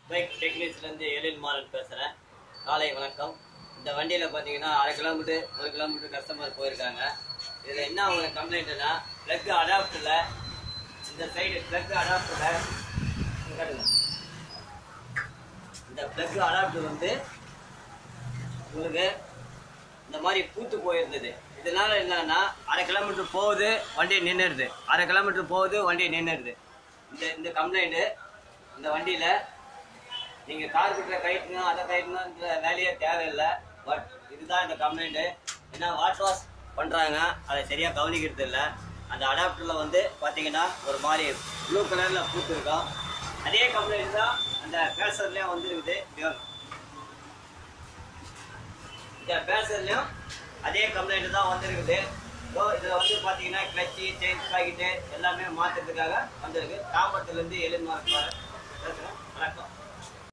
bike டெக்னீஷியன்லேருந்து எழில் மாறன் பேசுகிறேன் காலை வணக்கம் இந்த வண்டியில் பார்த்தீங்கன்னா அரை கிலோமீட்டர் ஒரு கிலோமீட்டர் கஸ்டமர் போயிருக்காங்க இதில் என்ன அவங்க கம்ப்ளைண்ட்னா ப்ளக் அடாப்டில் இந்த சைடு ப்ளக் அடாப்டில் காட்டுங்க இந்த ப்ளக் அடாப்டர் வந்து உங்களுக்கு இந்த மாதிரி பூத்து போயிருந்தது இதனால என்னன்னா அரை கிலோமீட்டர் போகுது வண்டி நின்றுடுது அரை கிலோமீட்டர் போகுது வண்டி நின்றுடுது இந்த இந்த கம்ப்ளைண்ட்டு இந்த வண்டியில் நீங்கள் கார்பெட்டரை கைட்டணும் அதை கைட்டணுன்ற வேலையே தேவையில்லை பட் இதுதான் இந்த கம்ப்ளைண்ட்டு ஏன்னா வாட்டர் வாஷ் பண்ணுறாங்க அதை சரியாக கவனிக்கிறது இல்லை அந்த அடாப்டரில் வந்து பார்த்தீங்கன்னா ஒரு மாதிரி ப்ளூ கலரில் பூத்து இருக்கும் அதே கம்ப்ளைண்ட் தான் அந்த பேசர்லேயும் வந்துருக்குது இது இந்த பேசர்லையும் அதே கம்ப்ளைண்ட் தான் வந்திருக்குது ஸோ இதில் வந்து பார்த்தீங்கன்னா கிளச்சி செயின் பாக்கெட்டு எல்லாமே மாற்றுறதுக்காக வந்திருக்கு தாம்பரத்துலேருந்து எழில் மார்க் பேசுகிறேன் வணக்கம்